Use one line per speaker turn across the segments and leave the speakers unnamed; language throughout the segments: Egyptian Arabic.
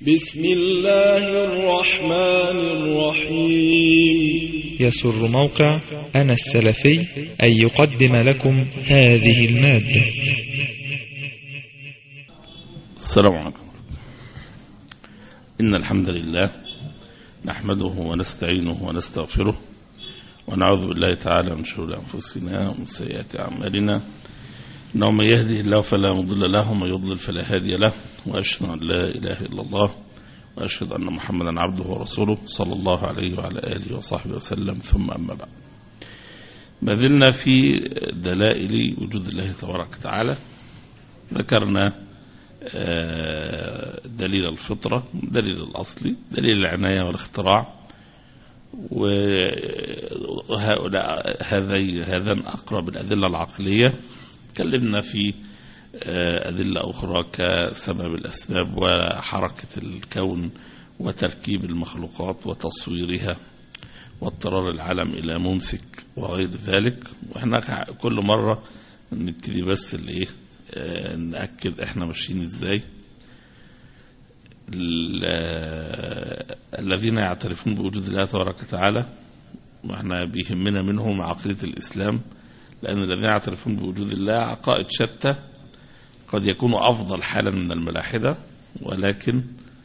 بسم الله الرحمن الرحيم
يسر موقع أنا السلفي أن يقدم لكم هذه المادة
السلام عليكم إن الحمد لله نحمده ونستعينه ونستغفره ونعوذ بالله تعالى من شرور أنفسنا ومن سيئات أعمالنا إنه من يهدي الله فلا مضل له ومن يضلل فلا هادي له وأشهد أن لا إله إلا الله وأشهد أن محمدا عبده ورسوله صلى الله عليه وعلى آله وصحبه وسلم ثم أما بعد ما زلنا في دلائل وجود الله تبارك وتعالى ذكرنا دليل الفطرة دليل الأصلي دليل العناية والاختراع وهؤلاء هذين هذان أقرب الأدلة العقلية تكلمنا في أدلة أخرى كسبب الأسباب وحركة الكون وتركيب المخلوقات وتصويرها واضطرار العالم إلى ممسك وغير ذلك وإحنا كل مرة نبتدي بس الإيه نأكد إحنا ماشيين إزاي الذين يعترفون بوجود الله تبارك وتعالى واحنا بيهمنا منهم عقيدة الإسلام لأن الذين يعترفون بوجود الله عقائد شتى قد يكونوا أفضل حالا من الملاحدة ولكن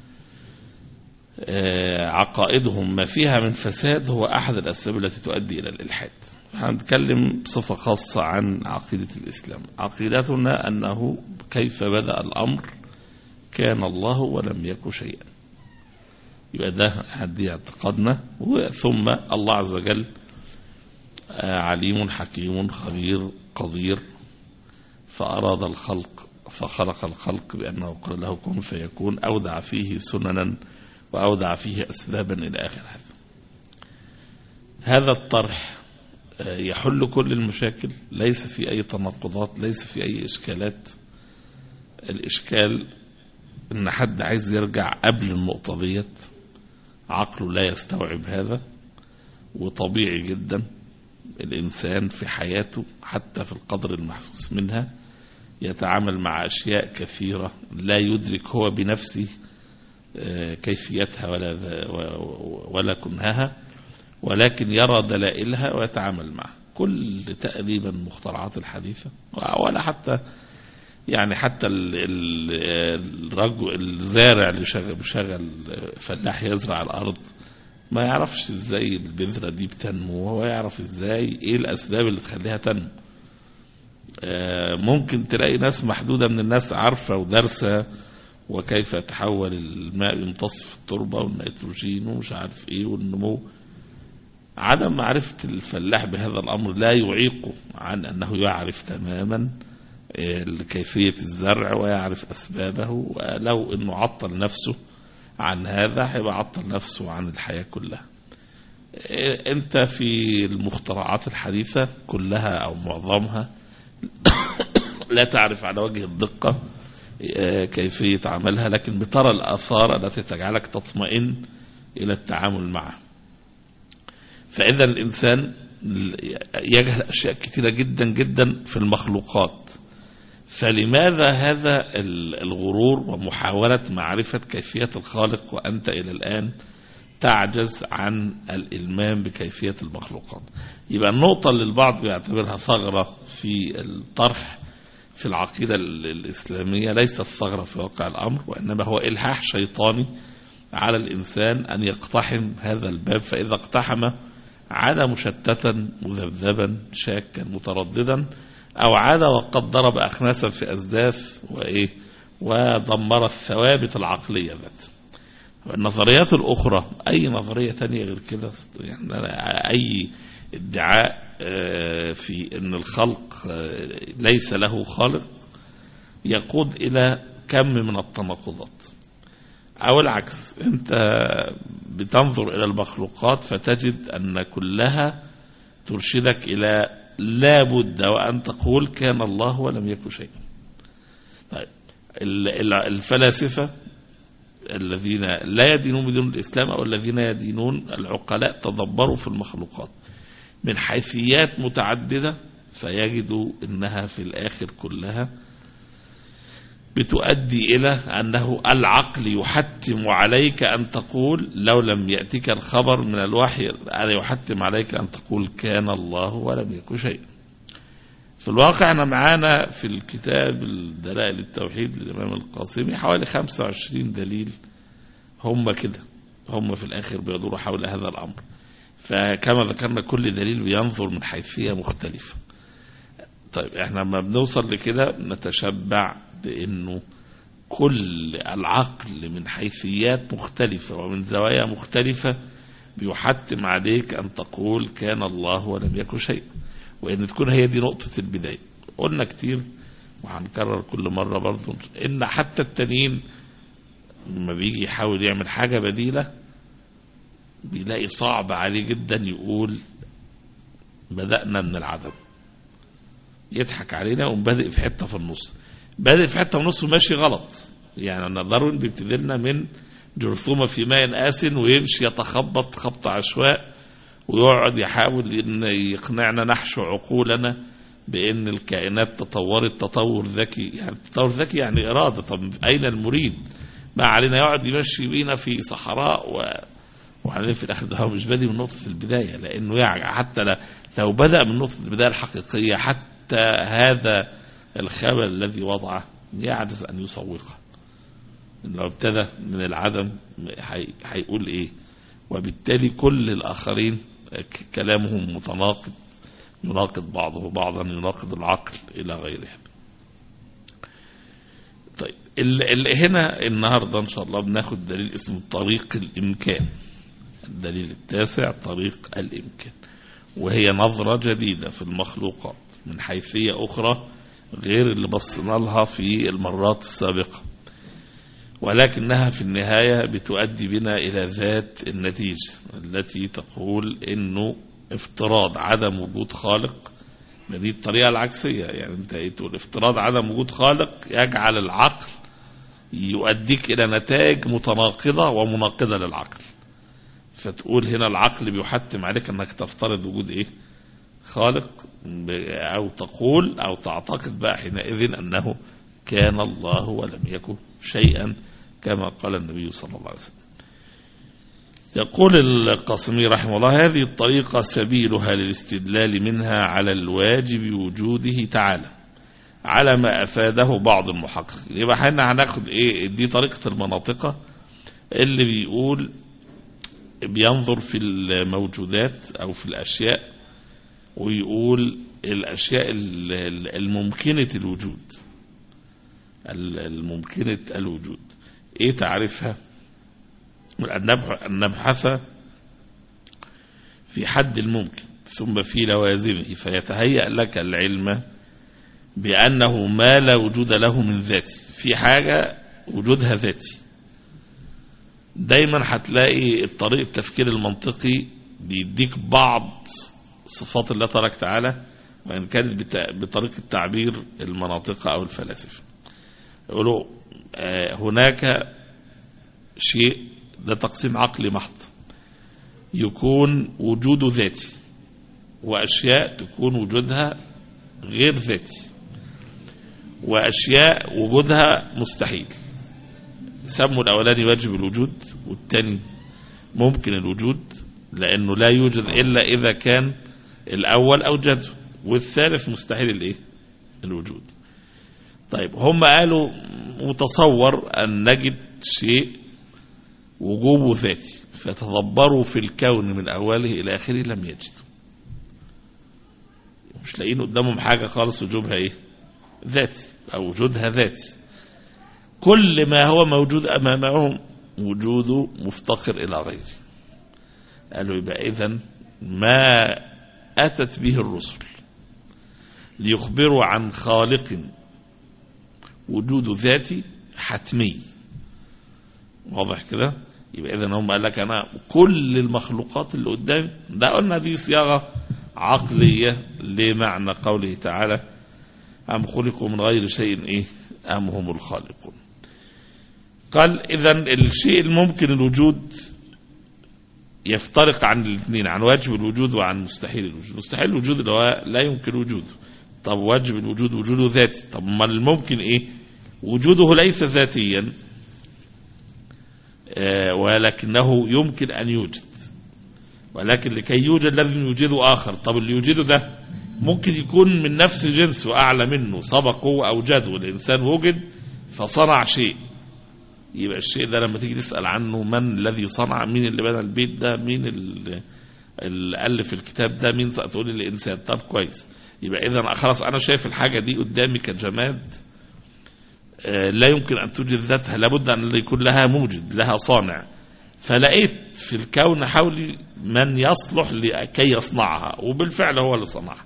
عقائدهم ما فيها من فساد هو أحد الأسباب التي تؤدي إلى الإلحاد هنتكلم بصفة خاصة عن عقيدة الإسلام عقيدتنا أنه كيف بدأ الأمر كان الله ولم يكن شيئا يبقى ده هدي اعتقادنا ثم الله عز وجل عليم حكيم خبير قدير فأراد الخلق فخلق الخلق بأنه قال له كن فيكون أودع فيه سننا وأودع فيه أسبابا إلى آخر هذا هذا الطرح يحل كل المشاكل ليس في أي تناقضات ليس في أي إشكالات الإشكال إن حد عايز يرجع قبل النقطة ديت عقله لا يستوعب هذا وطبيعي جدا الإنسان في حياته حتى في القدر المحسوس منها يتعامل مع أشياء كثيرة لا يدرك هو بنفسه كيفيتها ولا ولا كنهها ولكن يرى دلائلها ويتعامل معها كل تقريبا مخترعات الحديثة ولا حتى يعني حتى الرجل الزارع اللي شغل بشغل فلاح يزرع الأرض ما يعرفش ازاي البذرة دي بتنمو وهو يعرف ازاي ايه الأسباب اللي تخليها تنمو ممكن تلاقي ناس محدودة من الناس عارفة ودارسة وكيف يتحول الماء يمتص في التربة والنيتروجين ومش عارف ايه والنمو عدم معرفة الفلاح بهذا الأمر لا يعيقه عن أنه يعرف تماما كيفية الزرع ويعرف أسبابه ولو أنه عطل نفسه عن هذا هيبقى عطل نفسه عن الحياة كلها أنت في المخترعات الحديثة كلها أو معظمها لا تعرف على وجه الدقة كيفية عملها لكن بترى الآثار التي تجعلك تطمئن إلى التعامل معه فإذا الإنسان يجهل أشياء كثيرة جدا جدا في المخلوقات فلماذا هذا الغرور ومحاولة معرفة كيفية الخالق وأنت إلى الآن تعجز عن الإلمام بكيفية المخلوقات يبقى النقطة اللي البعض بيعتبرها ثغرة في الطرح في العقيدة الإسلامية ليست ثغرة في واقع الأمر وإنما هو إلحاح شيطاني على الإنسان أن يقتحم هذا الباب فإذا اقتحم عاد مشتتا مذبذبا شاكا مترددا أو عاد وقد ضرب أخناسا في أزداث وإيه ودمر الثوابت العقلية ذات النظريات الأخرى أي نظرية تانية غير كده يعني أي ادعاء في أن الخلق ليس له خالق يقود إلى كم من التناقضات أو العكس أنت بتنظر إلى المخلوقات فتجد أن كلها ترشدك إلى لا بد وأن تقول كان الله ولم يكن شيئا طيب الفلاسفة الذين لا يدينون بدون الإسلام أو الذين يدينون العقلاء تدبروا في المخلوقات من حيثيات متعددة فيجدوا أنها في الآخر كلها بتؤدي إلى أنه العقل يحتم عليك أن تقول لو لم يأتك الخبر من الوحي أنا يحتم عليك أن تقول كان الله ولم يكن شيء في الواقع أنا معانا في الكتاب دلائل التوحيد للإمام القاسمي حوالي 25 دليل هم كده هم في الآخر بيدوروا حول هذا الأمر فكما ذكرنا كل دليل بينظر من حيثية مختلفة طيب احنا لما بنوصل لكده نتشبع بانه كل العقل من حيثيات مختلفة ومن زوايا مختلفة بيحتم عليك ان تقول كان الله ولم يكن شيء وان تكون هي دي نقطة البداية قلنا كتير وهنكرر كل مرة برضو ان حتى التانيين لما بيجي يحاول يعمل حاجة بديلة بيلاقي صعب عليه جدا يقول بدأنا من العدم يضحك علينا ومبادئ في حته في النص بادئ في حته في النص وماشي غلط يعني انا داروين بيبتدي لنا من جرثومه في ماء آسن ويمشي يتخبط خبط عشواء ويقعد يحاول ان يقنعنا نحشو عقولنا بان الكائنات تطورت تطور ذكي يعني تطور ذكي يعني اراده طب اين المريد ما علينا يقعد يمشي بينا في صحراء و وبعدين في الاخر ده هو مش بادئ من نقطه البدايه لانه يعني حتى لو بدا من نقطه البدايه الحقيقيه حتى حتى هذا الخبر الذي وضعه يعجز أن يسوقه لو ابتدى من العدم هيقول إيه وبالتالي كل الآخرين كلامهم متناقض يناقض بعضه بعضا يناقض العقل إلى غير هذا طيب اللي هنا النهاردة إن شاء الله بناخد دليل اسمه طريق الإمكان الدليل التاسع طريق الإمكان وهي نظرة جديدة في المخلوقات من حيثية أخرى غير اللي بصينا لها في المرات السابقة ولكنها في النهاية بتؤدي بنا إلى ذات النتيجة التي تقول إنه افتراض عدم وجود خالق دي الطريقة العكسية يعني انت تقول افتراض عدم وجود خالق يجعل العقل يؤديك إلى نتائج متناقضة ومناقضة للعقل فتقول هنا العقل بيحتم عليك أنك تفترض وجود إيه خالق أو تقول أو تعتقد بقى حينئذ أنه كان الله ولم يكن شيئا كما قال النبي صلى الله عليه وسلم يقول القاسمي رحمه الله هذه الطريقة سبيلها للاستدلال منها على الواجب وجوده تعالى على ما أفاده بعض المحقق يبقى احنا هناخد ايه دي طريقة المناطقة اللي بيقول بينظر في الموجودات أو في الأشياء ويقول الأشياء الممكنة الوجود الممكنة الوجود ايه تعرفها أن نبحث في حد الممكن ثم في لوازمه فيتهيأ لك العلم بأنه ما لا وجود له من ذاته في حاجة وجودها ذاتي دايما هتلاقي الطريق التفكير المنطقي بيديك بعض صفات الله تبارك تعالى وإن كانت بطريقة تعبير المناطق أو الفلاسفة يقولوا هناك شيء ده تقسيم عقلي محض يكون وجوده ذاتي وأشياء تكون وجودها غير ذاتي وأشياء وجودها مستحيل سموا الأولاني واجب الوجود والثاني ممكن الوجود لأنه لا يوجد إلا إذا كان الأول أوجده والثالث مستحيل الإيه؟ الوجود طيب هم قالوا متصور أن نجد شيء وجوبه ذاتي فتدبروا في الكون من أوله إلى آخره لم يجدوا مش لاقيين قدامهم حاجة خالص وجوبها إيه ذاتي أو وجودها ذاتي كل ما هو موجود أمامهم وجوده مفتقر إلى غيره قالوا يبقى إذن ما أتت به الرسل ليخبروا عن خالق وجود ذاتي حتمي واضح كده يبقى إذن هم قال لك أنا كل المخلوقات اللي قدامي ده قلنا دي صياغة عقلية لمعنى قوله تعالى أم خلقوا من غير شيء إيه أم هم الخالقون قال إذا الشيء الممكن الوجود يفترق عن الاثنين عن واجب الوجود وعن مستحيل الوجود مستحيل الوجود اللي هو لا يمكن وجوده طب واجب الوجود وجوده ذاتي طب ما الممكن ايه وجوده ليس ذاتيا آه، ولكنه يمكن أن يوجد ولكن لكي يوجد لازم يوجده آخر طب اللي يوجده ده ممكن يكون من نفس جنسه أعلى منه سبقه أوجده الإنسان وجد فصنع شيء يبقى الشيء ده لما تيجي تسأل عنه من الذي صنع مين اللي بنى البيت ده مين اللي اللي ألف الكتاب ده مين تقول لي الإنسان طب كويس يبقى إذا خلاص أنا شايف الحاجة دي قدامي كجماد آه، لا يمكن أن توجد ذاتها لابد أن يكون لها موجد لها صانع فلقيت في الكون حولي من يصلح لكي يصنعها وبالفعل هو اللي صنعها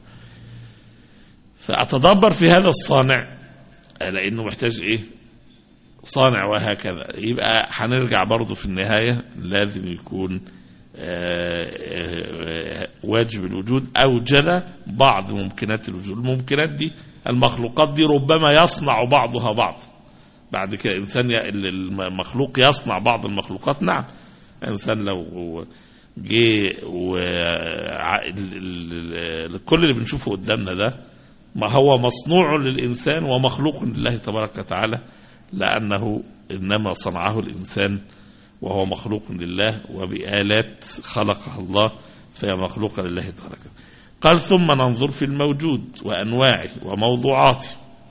فأتدبر في هذا الصانع آه، لأنه محتاج إيه صانع وهكذا يبقى هنرجع برضه في النهاية لازم يكون آه، آه، واجب الوجود أوجد بعض ممكنات الوجود الممكنات دي المخلوقات دي ربما يصنع بعضها بعض بعد كده إنسان ي- المخلوق يصنع بعض المخلوقات نعم إنسان لو جه و ع- ال- ال- ال- كل اللي بنشوفه قدامنا ده ما هو مصنوع للإنسان ومخلوق لله تبارك وتعالى لأنه إنما صنعه الإنسان وهو مخلوق لله وبآلات خلقها الله فهي مخلوقة لله تبارك وتعالى. قال ثم ننظر في الموجود وأنواعه وموضوعاته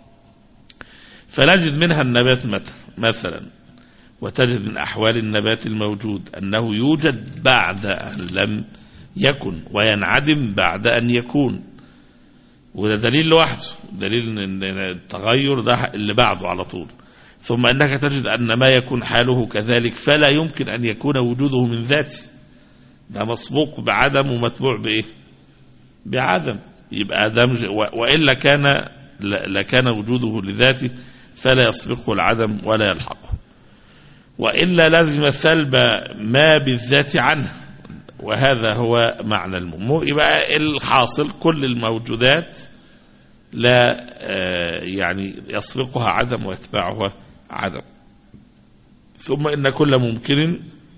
فنجد منها النبات مت- مثلا وتجد من أحوال النبات الموجود أنه يوجد بعد أن لم يكن وينعدم بعد أن يكون وده دليل لوحده دليل ان إن التغير ده اللي بعده على طول ثم انك تجد ان ما يكون حاله كذلك فلا يمكن ان يكون وجوده من ذاته ده مسبوق بعدم ومتبوع بايه بعدم يبقى ده مج... و- والا كان ل- لكان وجوده لذاته فلا يسبقه العدم ولا يلحقه والا لازم ثلب ما بالذات عنه وهذا هو معنى المهم يبقى الحاصل كل الموجودات لا آه، يعني يسبقها عدم ويتبعها عدم ثم إن كل ممكن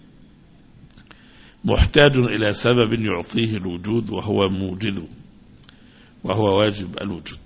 محتاج إلى سبب يعطيه الوجود وهو موجده وهو واجب الوجود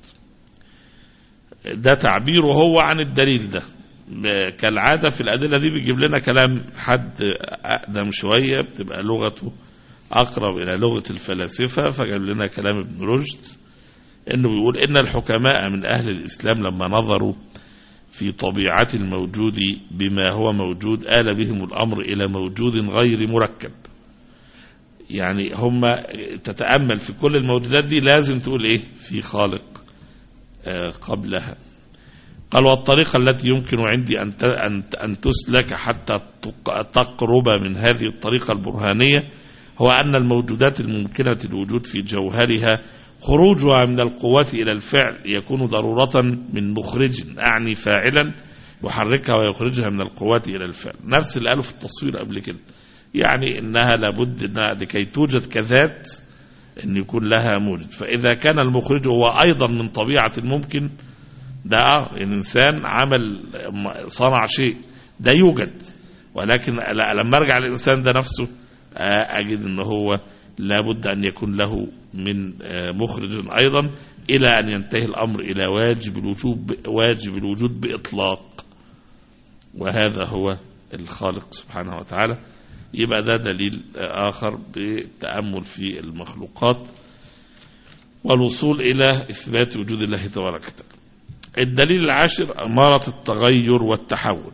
ده تعبيره هو عن الدليل ده ب- كالعادة في الأدلة دي بيجيب لنا كلام حد أقدم شوية بتبقى لغته أقرب إلى لغة الفلاسفة فجاب لنا كلام ابن رشد إنه بيقول إن الحكماء من أهل الإسلام لما نظروا في طبيعة الموجود بما هو موجود آل بهم الأمر إلى موجود غير مركب يعني هم تتأمل في كل الموجودات دي لازم تقول إيه في خالق آه، قبلها قال والطريقة التي يمكن عندي أن ت- أن أن تسلك حتى تق- تقرب من هذه الطريقة البرهانية هو أن الموجودات الممكنة الوجود في جوهرها خروجها من القوة إلى الفعل يكون ضرورة من مخرج أعني فاعلا يحركها ويخرجها من القوة إلى الفعل نفس اللي قاله في التصوير قبل كده يعني إنها لابد إنها لكي توجد كذات أن يكون لها موجد فإذا كان المخرج هو أيضا من طبيعة الممكن ده آه، الإنسان عمل صنع شيء ده يوجد ولكن لا- لما ارجع للإنسان ده نفسه آه، أجد أنه هو لابد أن يكون له من آه، مخرج أيضا إلى أن ينتهي الأمر إلى واجب الوجوب واجب الوجود بإطلاق وهذا هو الخالق سبحانه وتعالى يبقى ده دليل آه، آخر بالتأمل في المخلوقات والوصول إلى إثبات وجود الله تبارك وتعالى الدليل العاشر أمارة التغير والتحول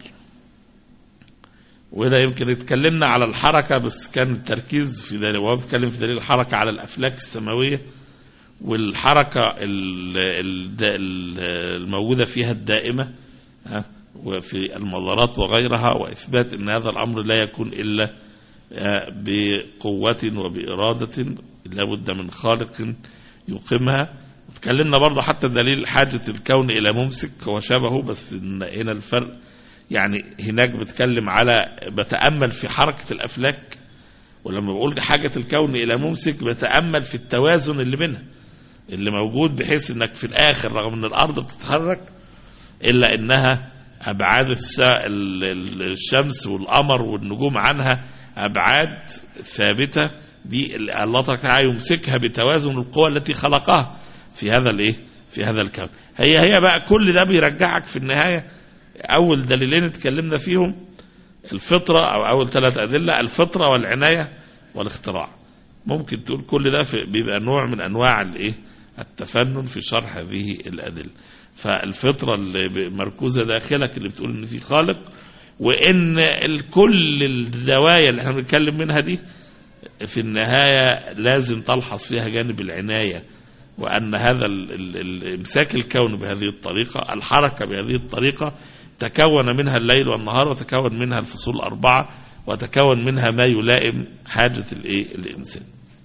وده يمكن اتكلمنا على الحركة بس كان التركيز في دليل وهو بيتكلم في دليل الحركة على الأفلاك السماوية والحركة ال- ال- ال- الموجودة فيها الدائمة ها، وفي المظارات وغيرها وإثبات أن هذا الأمر لا يكون إلا آه، بقوة وبإرادة لابد من خالق يقيمها اتكلمنا برضه حتى دليل حاجة الكون إلى ممسك هو شبهه بس إن هنا الفرق يعني هناك بتكلم على بتأمل في حركة الأفلاك ولما بقول حاجة الكون إلى ممسك بتأمل في التوازن اللي بينها اللي موجود بحيث انك في الآخر رغم ان الأرض بتتحرك إلا إنها أبعاد الس- ال- ال- الشمس والقمر والنجوم عنها أبعاد ثابتة دي ال- الله تبارك وتعالى يمسكها بتوازن القوى التي خلقها في هذا الايه في هذا الكون هي هي بقى كل ده بيرجعك في النهاية أول دليلين اتكلمنا فيهم الفطرة أو أول ثلاث أدلة الفطرة والعناية والاختراع ممكن تقول كل ده في- بيبقى نوع من أنواع الإيه التفنن في شرح هذه الأدلة فالفطرة اللي ب- مركوزة داخلك اللي بتقول إن في خالق وإن ال- كل الزوايا اللي احنا بنتكلم منها دي في النهاية لازم تلحظ فيها جانب العناية وأن هذا ال- ال- ال- إمساك الكون بهذه الطريقة الحركة بهذه الطريقة تكون منها الليل والنهار وتكون منها الفصول الأربعة وتكون منها ما يلائم حاجة الإيه؟ الإنسان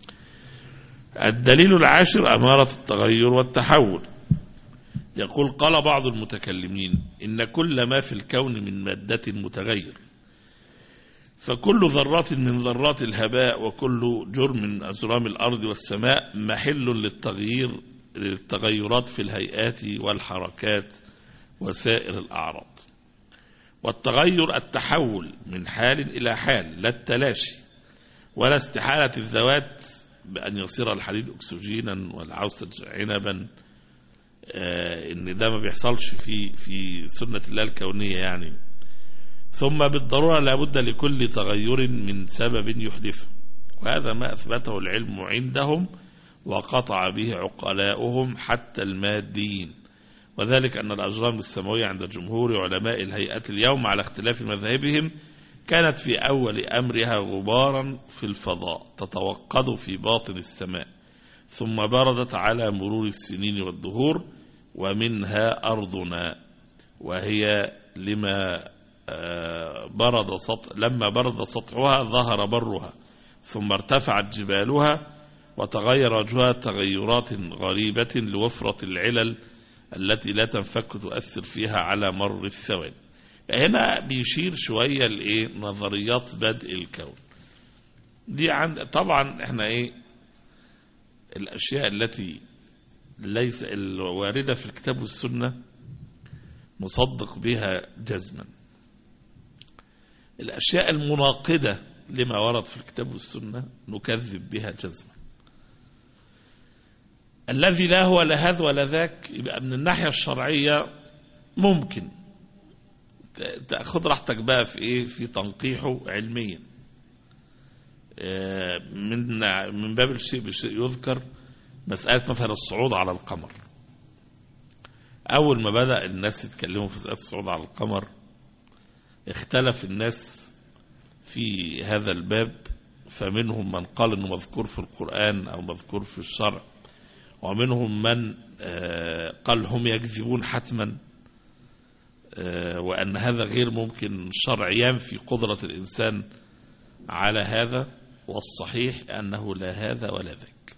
الدليل العاشر أمارة التغير والتحول يقول قال بعض المتكلمين إن كل ما في الكون من مادة متغير فكل ذرات من ذرات الهباء وكل جرم من أجرام الأرض والسماء محل للتغيير للتغيرات في الهيئات والحركات وسائر الأعراض والتغير التحول من حال إلى حال لا التلاشي ولا استحالة الذوات بأن يصير الحديد أكسجينا والعوسج عنبا آه، إن ده ما بيحصلش في في سنة الله الكونية يعني ثم بالضرورة لابد لكل تغير من سبب يحدثه وهذا ما أثبته العلم عندهم وقطع به عقلاؤهم حتى الماديين وذلك أن الأجرام السماوية عند جمهور علماء الهيئات اليوم على اختلاف مذاهبهم كانت في أول أمرها غبارا في الفضاء تتوقد في باطن السماء ثم بردت على مرور السنين والدهور ومنها أرضنا وهي لما آه، برد سطح لما برد سطحها ظهر برها ثم ارتفعت جبالها وتغير وجهها تغيرات غريبة لوفرة العلل التي لا تنفك تؤثر فيها على مر الثواني هنا بيشير شوية لإيه نظريات بدء الكون دي عند طبعا احنا ايه الأشياء التي ليس الواردة في الكتاب والسنة نصدق بها جزما الأشياء المناقضة لما ورد في الكتاب والسنة نكذب بها جزما الذي لا هو لا هذا ولا ذاك يبقى من الناحية الشرعية ممكن ت- تاخد راحتك بقى في ايه في تنقيحه علميا آه، من من باب الشيء بشيء يذكر مسألة مثلا الصعود على القمر أول ما بدأ الناس يتكلموا في مسألة الصعود على القمر اختلف الناس في هذا الباب فمنهم من قال انه مذكور في القرآن او مذكور في الشرع ومنهم من آه، قال هم يكذبون حتما آه، وأن هذا غير ممكن الشرع ينفي قدرة الإنسان على هذا والصحيح أنه لا هذا ولا ذاك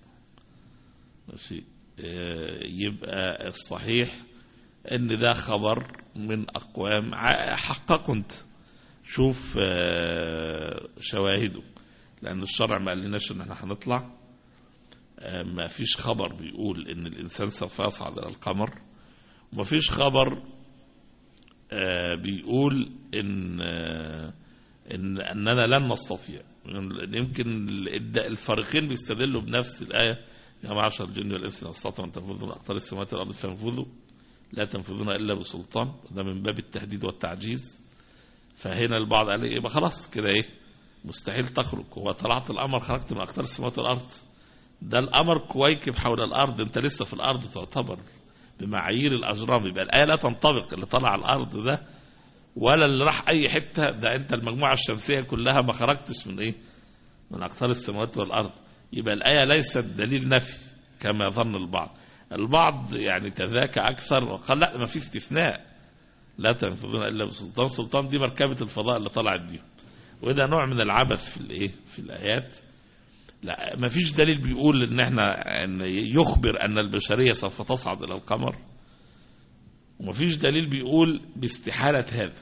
ماشي آه، يبقى الصحيح ان ده خبر من اقوام ع- حققوا انت شوف آه، شواهده لان الشرع ما قالناش ان احنا هنطلع آه، ما فيش خبر بيقول ان الانسان سوف يصعد الى القمر وما فيش خبر آه، بيقول ان آه، ان اننا لن نستطيع يمكن الد- الفريقين بيستدلوا بنفس الايه يا معشر الجن والانس ان استطعتم ان تنفذوا من اقطار السماوات والارض فانفذوا لا تنفذون الا بسلطان ده من باب التهديد والتعجيز فهنا البعض قال ايه يبقى خلاص كده ايه مستحيل تخرج هو طلعت القمر خرجت من اقطار السماوات والارض ده القمر كويكب حول الارض انت لسه في الارض تعتبر بمعايير الاجرام يبقى الايه لا تنطبق اللي طلع على الارض ده ولا اللي راح اي حته ده انت المجموعه الشمسيه كلها ما خرجتش من ايه من اقطار السماوات والارض يبقى الايه ليست دليل نفي كما ظن البعض البعض يعني تذاكى اكثر وقال لا ما في استثناء لا تنفذون الا بسلطان سلطان دي مركبه الفضاء اللي طلعت بيهم وده نوع من العبث في الايه في الايات لا ما فيش دليل بيقول ان احنا ان يخبر ان البشريه سوف تصعد الى القمر وما فيش دليل بيقول باستحاله هذا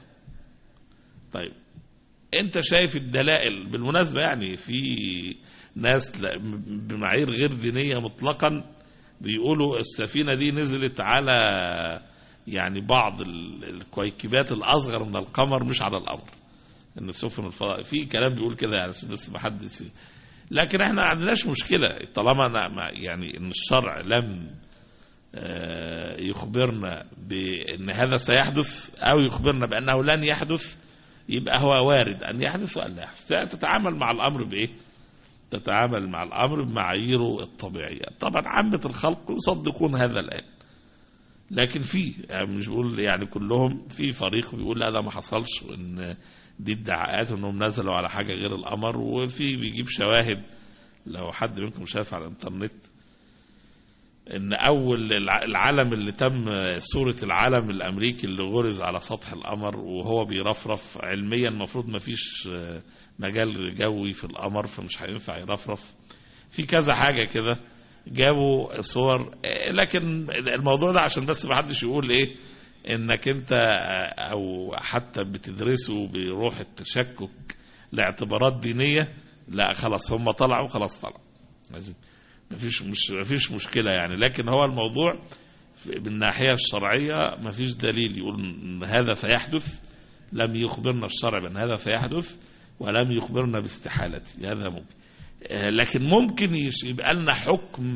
طيب انت شايف الدلائل بالمناسبه يعني في ناس لا- بمعايير غير دينيه مطلقا بيقولوا السفينه دي نزلت على يعني بعض ال- الكويكبات الاصغر من القمر مش على القمر ان السفن الفضاء في كلام بيقول كده يعني عشان بس ما حدش لكن احنا ما عندناش مشكله طالما أنا ما- يعني ان الشرع لم آه، يخبرنا بأن هذا سيحدث أو يخبرنا بأنه لن يحدث يبقى هو وارد أن يحدث وأن لا يحدث تتعامل مع الأمر بإيه تتعامل مع الأمر بمعاييره الطبيعية طبعا عامة الخلق يصدقون هذا الآن لكن في يعني مش بقول يعني كلهم في فريق بيقول لا ده ما حصلش وان دي ادعاءات انهم نزلوا على حاجه غير القمر وفي بيجيب شواهد لو حد منكم شاف على الانترنت ان اول الع- العلم اللي تم صوره العلم الامريكي اللي غرز على سطح القمر وهو بيرفرف علميا المفروض ما فيش آه، مجال جوي في القمر فمش هينفع يرفرف في كذا حاجه كده جابوا صور آه، لكن الموضوع ده عشان بس ما حدش يقول ايه انك انت آه، او حتى بتدرسه بروح التشكك لاعتبارات دينيه لا خلاص هم طلعوا خلاص طلعوا مفيش مش مفيش مشكله يعني لكن هو الموضوع في- من الناحيه الشرعيه مفيش دليل يقول ان هذا سيحدث لم يخبرنا الشرع بان هذا سيحدث ولم يخبرنا باستحالته هذا ممكن آه، لكن ممكن يش- يبقى لنا حكم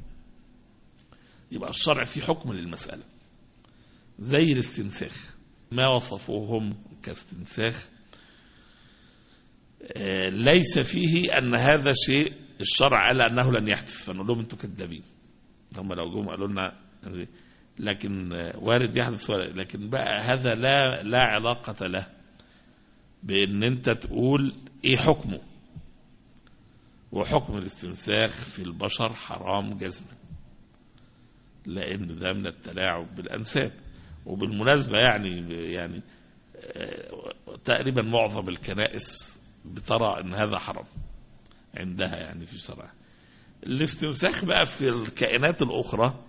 يبقى الشرع فيه حكم للمسألة زي الاستنساخ ما وصفوه هم كاستنساخ آه، ليس فيه أن هذا شيء الشرع قال أنه لن يحدث فنقول لهم أنتم كذابين هم لو جم قالوا لنا لكن آه، وارد يحدث وارد لكن بقى هذا لا لا علاقة له بأن أنت تقول إيه حكمه وحكم الاستنساخ في البشر حرام جزما لأن ده من التلاعب بالأنساب وبالمناسبة يعني يعني آه، تقريبا معظم الكنائس بترى ان هذا حرام عندها يعني في شرعها الاستنساخ بقى في الكائنات الأخرى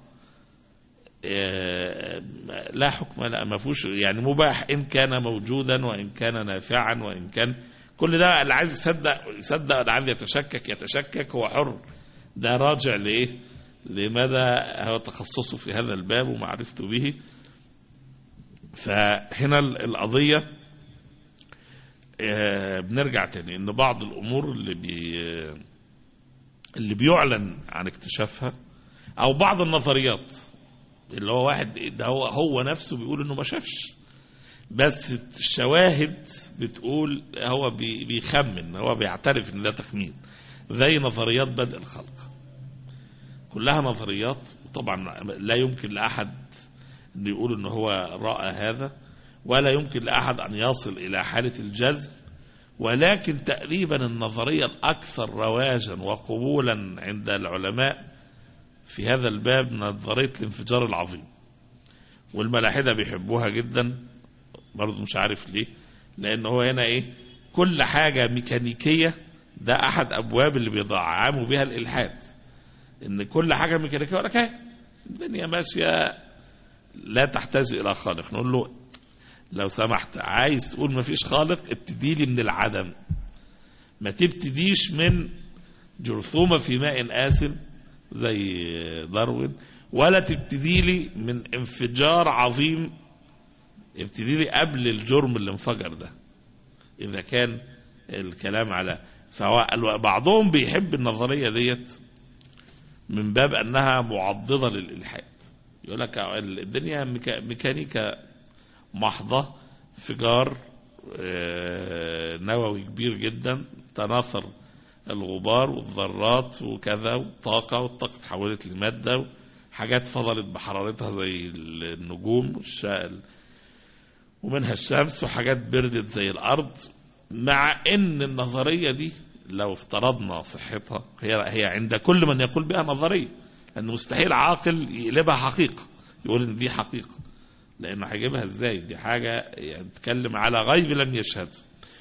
آه، لا حكم لا ما فيهوش يعني مباح إن كان موجودا وإن كان نافعا وإن كان كل ده اللي عايز يصدق يصدق اللي عايز يتشكك يتشكك هو حر ده راجع لإيه لماذا هو تخصصه في هذا الباب ومعرفته به فهنا القضية آه، بنرجع تاني ان بعض الامور اللي بي اللي بيعلن عن اكتشافها او بعض النظريات اللي هو واحد ده هو هو نفسه بيقول انه ما شافش بس الشواهد بتقول هو بي- بيخمن هو بيعترف ان ده تخمين زي نظريات بدء الخلق كلها نظريات طبعا لا يمكن لاحد انه يقول ان هو راى هذا ولا يمكن لاحد ان يصل الى حاله الجذب ولكن تقريبا النظريه الاكثر رواجا وقبولا عند العلماء في هذا الباب نظريه الانفجار العظيم والملاحده بيحبوها جدا برضه مش عارف ليه لان هو هنا ايه كل حاجه ميكانيكيه ده احد ابواب اللي بيدعموا بها الالحاد ان كل حاجه ميكانيكيه ولا كده الدنيا ماشيه لا تحتاج الى خالق نقول له لو سمحت عايز تقول ما فيش خالق ابتدي لي من العدم ما تبتديش من جرثومه في ماء آسن زي داروين ولا تبتدي لي من انفجار عظيم ابتدي لي قبل الجرم اللي انفجر ده اذا كان الكلام على فهو بعضهم بيحب النظريه ديت من باب انها معضده للالحاد يقول لك الدنيا ميكا- ميكانيكا محضه انفجار آه، نووي كبير جدا تناثر الغبار والذرات وكذا والطاقه والطاقه اتحولت لماده حاجات فضلت بحرارتها زي النجوم والشائل ومنها الشمس وحاجات بردت زي الارض مع ان النظريه دي لو افترضنا صحتها هي هي عند كل من يقول بها نظريه لان مستحيل عاقل يقلبها حقيقه يقول ان دي حقيقه لانه هيجيبها ازاي دي حاجه يعني تتكلم على غيب لم يشهده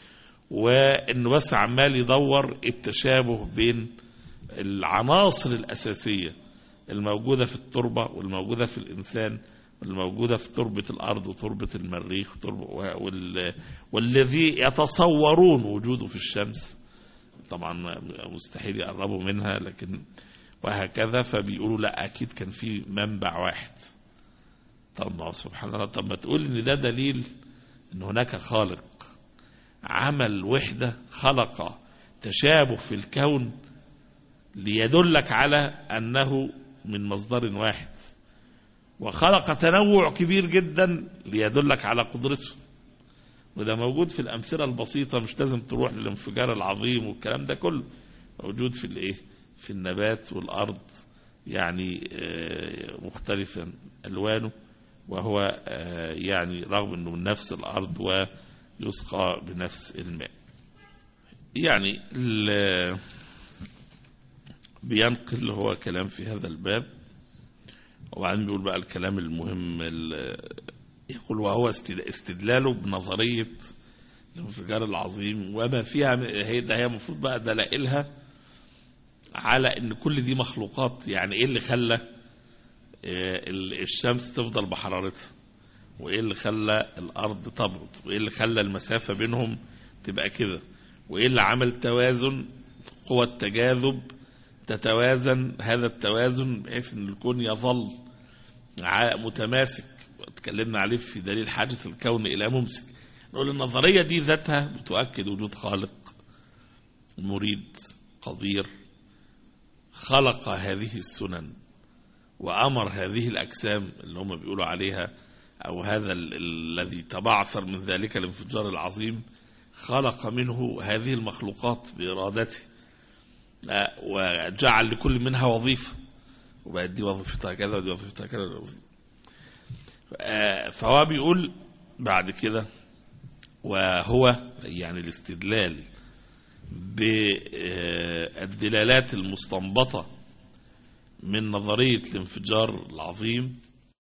وانه بس عمال يدور التشابه بين العناصر الاساسيه الموجوده في التربه والموجوده في الانسان والموجوده في تربه الارض وتربه المريخ وتربة وال... والذي يتصورون وجوده في الشمس طبعا مستحيل يقربوا منها لكن وهكذا فبيقولوا لا اكيد كان في منبع واحد طب ما هو سبحان الله طب ما تقول ان ده دليل ان هناك خالق عمل وحده خلق تشابه في الكون ليدلك على انه من مصدر واحد وخلق تنوع كبير جدا ليدلك على قدرته وده موجود في الأمثلة البسيطة مش لازم تروح للانفجار العظيم والكلام ده كله موجود في الايه في النبات والأرض يعني آه، مختلفا ألوانه وهو آه، يعني رغم أنه من نفس الأرض ويسقى بنفس الماء يعني ال- بينقل هو كلام في هذا الباب وبعدين بيقول بقى الكلام المهم ال- يقول وهو استد- استدلاله بنظرية الانفجار العظيم وما فيها م- هي ده هي المفروض بقى دلائلها على ان كل دي مخلوقات يعني ايه اللي خلى آه، ال- الشمس تفضل بحرارتها وايه اللي خلى الارض تبرد وايه اللي خلى المسافة بينهم تبقى كده وايه اللي عمل توازن قوى التجاذب تتوازن هذا التوازن بحيث ان الكون يظل ع- متماسك اتكلمنا عليه في دليل حاجة الكون إلى ممسك نقول النظرية دي ذاتها بتؤكد وجود خالق مريد قدير خلق هذه السنن وأمر هذه الأجسام اللي هم بيقولوا عليها أو هذا ال- الذي تبعثر من ذلك الانفجار العظيم خلق منه هذه المخلوقات بإرادته آه، وجعل لكل منها وظيفة وبقت دي وظيفتها كذا ودي وظيفتها كذا ودي وظيفتها آه، فهو بيقول بعد كده وهو يعني الاستدلال بالدلالات المستنبطة من نظرية الانفجار العظيم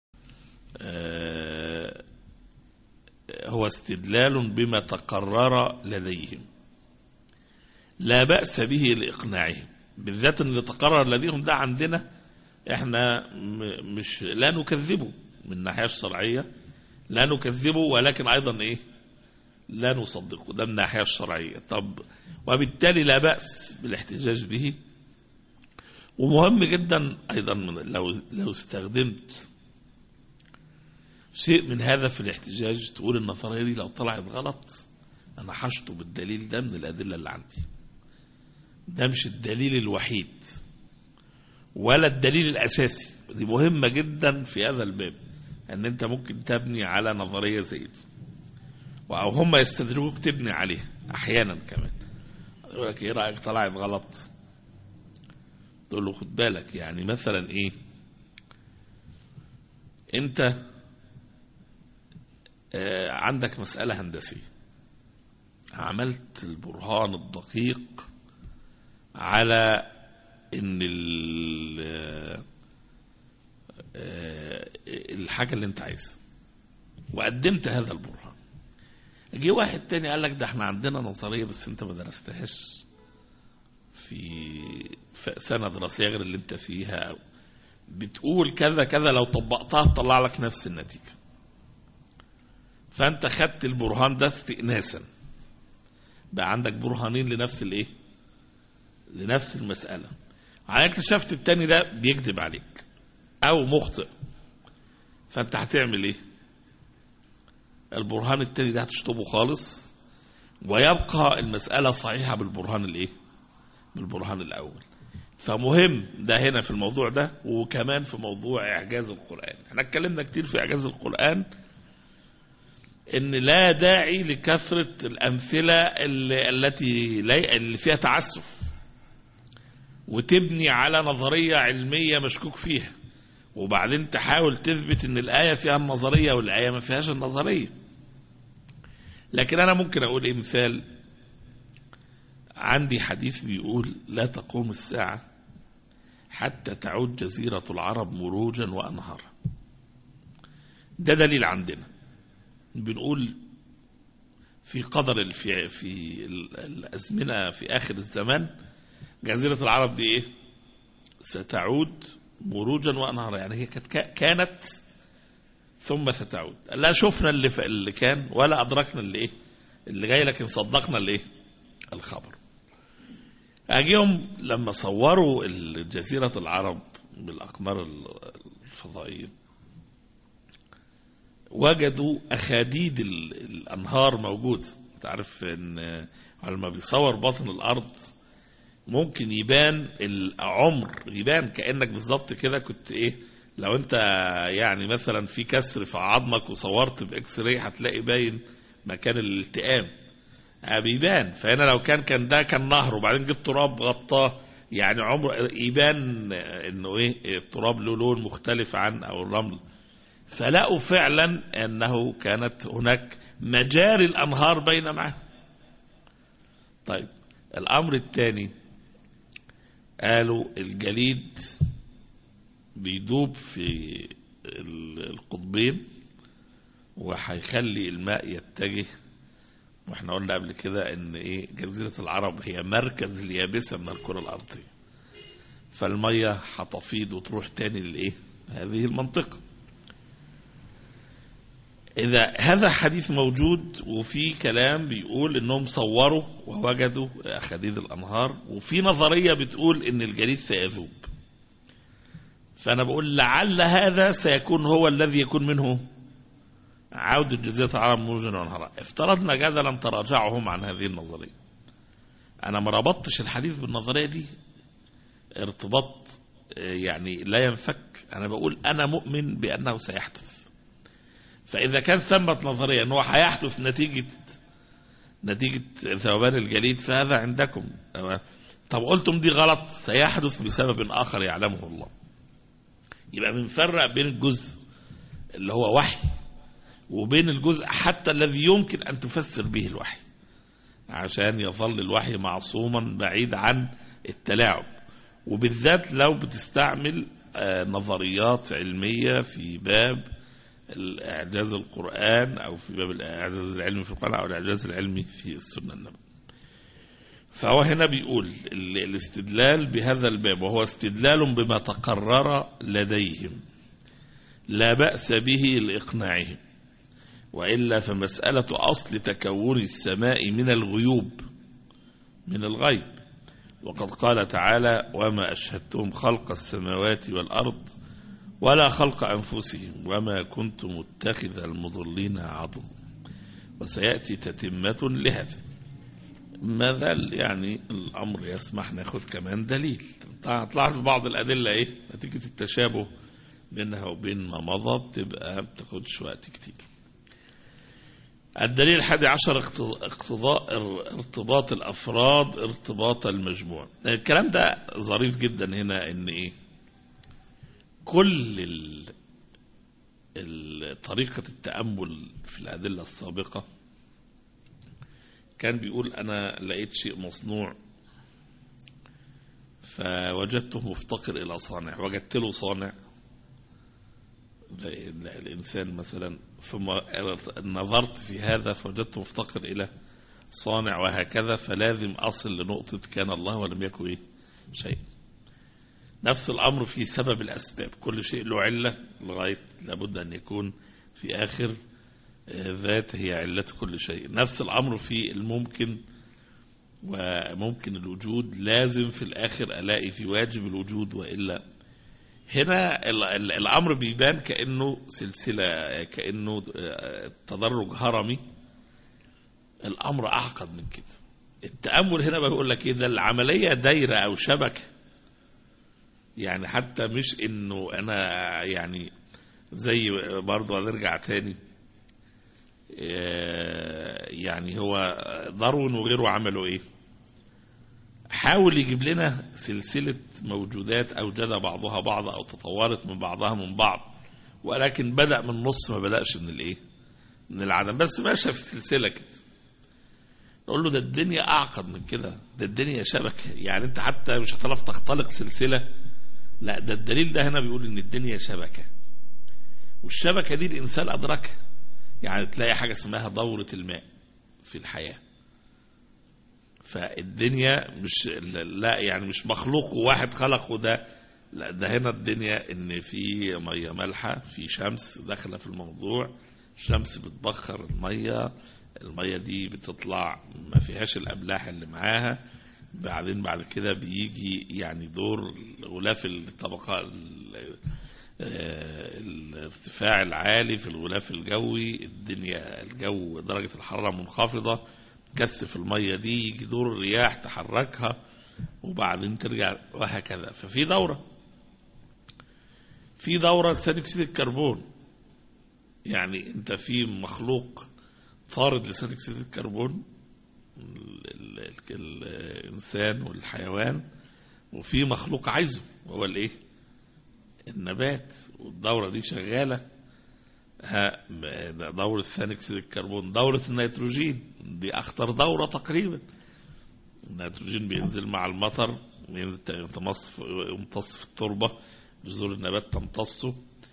آه، هو استدلال بما تقرر لديهم لا بأس به لإقناعهم بالذات ان اللي تقرر لديهم ده عندنا احنا م- مش لا نكذبه من الناحية الشرعية لا نكذبه ولكن ايضا ايه لا نصدقه ده من الناحية الشرعية طب وبالتالي لا بأس بالاحتجاج به ومهم جدا ايضا من لو لو استخدمت شيء من هذا في الاحتجاج تقول النظرية دي لو طلعت غلط انا حشته بالدليل ده من الادلة اللي عندي ده مش الدليل الوحيد ولا الدليل الأساسي دي مهمة جدا في هذا الباب أن أنت ممكن تبني على نظرية زي دي أو هم يستدرجوك تبني عليها أحيانا كمان يقول لك إيه رأيك طلعت غلط تقول له خد بالك يعني مثلا إيه أنت آه، عندك مسألة هندسية عملت البرهان الدقيق على ان ال- آه، الحاجة اللي انت عايزها وقدمت هذا البرهان جه واحد تاني قال لك ده احنا عندنا نظرية بس انت ما درستهاش في في سنة دراسية غير اللي انت فيها أو بتقول كذا كذا لو طبقتها تطلع لك نفس النتيجة فانت خدت البرهان ده استئناسا بقى عندك برهانين لنفس الايه لنفس المسألة على اكتشفت التاني ده بيكذب عليك او مخطئ فانت هتعمل ايه البرهان التاني ده هتشطبه خالص ويبقى المسألة صحيحة بالبرهان الايه بالبرهان الاول فمهم ده هنا في الموضوع ده وكمان في موضوع اعجاز القرآن احنا اتكلمنا كتير في اعجاز القرآن ان لا داعي لكثرة الامثلة اللي التي لا- اللي فيها تعسف وتبني على نظرية علمية مشكوك فيها وبعدين تحاول تثبت ان الآية فيها النظرية والآية ما فيهاش النظرية لكن أنا ممكن أقول إيه مثال عندي حديث بيقول لا تقوم الساعة حتى تعود جزيرة العرب مروجا وأنهارا ده دليل عندنا بنقول في قدر ال- في في ال- الأزمنة في آخر الزمان جزيرة العرب دي إيه ستعود مروجا وأنهارا يعني هي كانت كانت ثم ستعود لا شفنا اللي, ف... اللي كان ولا أدركنا اللي إيه اللي جاي لكن صدقنا اللي إيه الخبر أجيهم لما صوروا ال- جزيرة العرب بالأقمار ال- الفضائية وجدوا أخاديد ال- الأنهار موجود تعرف إن لما بيصور باطن الأرض ممكن يبان العمر يبان كأنك بالظبط كده كنت إيه لو انت يعني مثلا في كسر في عظمك وصورت باكس راي هتلاقي باين مكان الالتئام آه بيبان فهنا لو كان كان ده كان نهر وبعدين جبت تراب غطاه يعني عمر يبان انه ايه التراب له لون مختلف عن او الرمل فلقوا فعلا انه كانت هناك مجاري الانهار بين معه طيب الامر الثاني قالوا الجليد بيدوب في ال- القطبين وهيخلي الماء يتجه واحنا قلنا قبل كده ان ايه جزيرة العرب هي مركز اليابسة من الكرة الارضية فالمية هتفيض وتروح تاني لايه هذه المنطقة إذا هذا حديث موجود وفي كلام بيقول إنهم صوروا ووجدوا أخاديد الأنهار وفي نظرية بتقول إن الجليد سيذوب فأنا بقول لعل هذا سيكون هو الذي يكون منه عودة جزيرة العرب موجا وانهارا افترضنا جدلا تراجعهم عن هذه النظرية أنا ما ربطتش الحديث بالنظرية دي ارتباط آه، يعني لا ينفك أنا بقول أنا مؤمن بأنه سيحدث فإذا كان ثمة نظرية أنه هيحدث نتيجة نتيجة ذوبان الجليد فهذا عندكم طب قلتم دي غلط سيحدث بسبب آخر يعلمه الله يبقى بنفرق بين الجزء اللي هو وحي وبين الجزء حتى الذي يمكن أن تفسر به الوحي عشان يظل الوحي معصوما بعيد عن التلاعب وبالذات لو بتستعمل آه، نظريات علمية في باب الإعجاز القرآن أو في باب الإعجاز العلمي في القرآن أو الإعجاز العلمي في السنة النبوية فهو هنا بيقول ال- الاستدلال بهذا الباب وهو استدلال بما تقرر لديهم لا بأس به لإقناعهم وإلا فمسألة أصل تكون السماء من الغيوب من الغيب وقد قال تعالى وما أشهدتهم خلق السماوات والأرض ولا خلق أنفسهم وما كنت متخذ المضلين عضد وسيأتي تتمة لهذا ما زال يعني الأمر يسمح ناخد كمان دليل هتلاحظ بعض الأدلة إيه نتيجة التشابه بينها وبين ما مضى بتبقى بتاخدش وقت كتير الدليل الحادي عشر اقت- اقتضاء ار- ارتباط الأفراد ارتباط المجموع الكلام ده ظريف جدا هنا ان ايه كل ال... ال- طريقة التأمل في الأدلة السابقة كان بيقول أنا لقيت شيء مصنوع فوجدته مفتقر إلى صانع وجدت له صانع زي ال- الإنسان مثلا ثم نظرت في هذا فوجدته مفتقر إلى صانع وهكذا فلازم أصل لنقطة كان الله ولم يكن إيه شيء نفس الأمر في سبب الأسباب كل شيء له علة لغاية لابد أن يكون في آخر آه، ذات هي علة كل شيء نفس الأمر في الممكن وممكن الوجود لازم في الآخر ألاقي في واجب الوجود وإلا هنا ال- ال- الأمر بيبان كأنه سلسلة كأنه آه، تدرج هرمي الأمر أعقد من كده التأمل هنا بقول لك إيه ده العملية دايرة أو شبكة يعني حتى مش إنه أنا يعني زي برضه هنرجع تاني آه، يعني هو داروين وغيره عملوا إيه حاول يجيب لنا سلسلة موجودات أوجد بعضها بعض أو تطورت من بعضها من بعض ولكن بدأ من النص ما بدأش من الإيه من العدم بس ماشى في سلسلة كده نقول له ده الدنيا أعقد من كده ده الدنيا شبكة يعني أنت حتى مش هتعرف تختلق سلسلة لا ده الدليل ده هنا بيقول إن الدنيا شبكة والشبكة دي الإنسان أدركها يعني تلاقي حاجة اسمها دورة الماء في الحياة فالدنيا مش لا يعني مش مخلوق واحد خلقه ده لا ده هنا الدنيا ان في ميه مالحه في شمس داخله في الموضوع الشمس بتبخر الميه الميه دي بتطلع ما فيهاش الاملاح اللي معاها بعدين بعد كده بيجي يعني دور غلاف الطبقات ال- آه، الارتفاع العالي في الغلاف الجوي الدنيا الجو درجة الحرارة منخفضة كثف المية دي يجي دور الرياح تحركها وبعدين ترجع وهكذا ففي دورة في دورة ثاني أكسيد الكربون يعني أنت في مخلوق طارد لثاني أكسيد الكربون ال- ال- ال- الإنسان والحيوان وفي مخلوق عايزه وهو الإيه؟ النبات والدورة دي شغالة ها م- دورة ثاني أكسيد الكربون دورة النيتروجين دي أخطر دورة تقريبا النيتروجين بينزل مع المطر ينزل يمتص في- يمتص في التربة جذور النبات تمتصه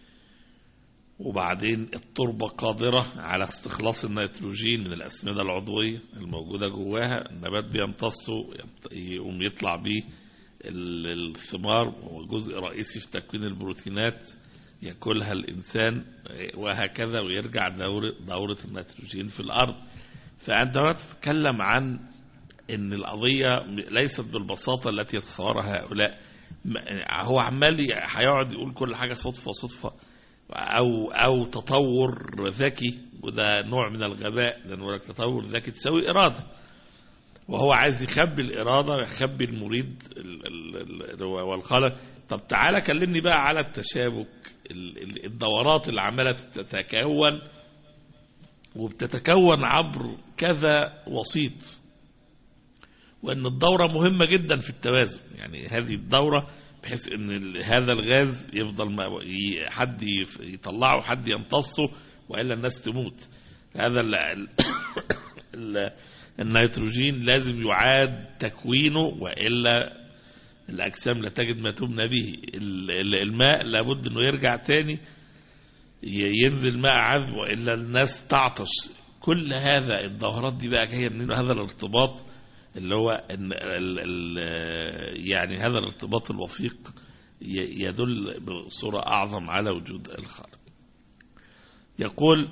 وبعدين التربة قادرة على استخلاص النيتروجين من الأسمدة العضوية الموجودة جواها النبات بيمتصه يمت- يقوم يطلع بيه ال- الثمار وهو جزء رئيسي في تكوين البروتينات ياكلها الإنسان وهكذا ويرجع دورة, دورة النيتروجين في الأرض فأنت هنا تتكلم عن ان القضيه ليست بالبساطه التي يتصورها هؤلاء م- هو عمال ي- هيقعد يقول كل حاجه صدفه صدفه او او تطور ذكي وده نوع من الغباء لانه يقول لك تطور ذكي تساوي اراده وهو عايز يخبي الاراده ويخبي المريد ال- ال- ال- والخلق طب تعالى كلمني بقى على التشابك ال- ال- الدورات اللي عماله تتكون وبتتكون عبر كذا وسيط وان الدوره مهمه جدا في التوازن يعني هذه الدوره بحيث ان ال- هذا الغاز يفضل ما ي- حد يف- يطلعه حد يمتصه والا الناس تموت هذا ال ال ال النيتروجين لازم يعاد تكوينه والا الاجسام لا تجد ما تبنى به ال- ال- الماء لابد انه يرجع تاني ي- ينزل ماء عذب والا الناس تعطش كل هذا الدورات دي بقى جايه منين هذا الارتباط اللي هو إن ال ال يعني هذا الارتباط الوثيق ي- يدل بصورة أعظم على وجود الخالق يقول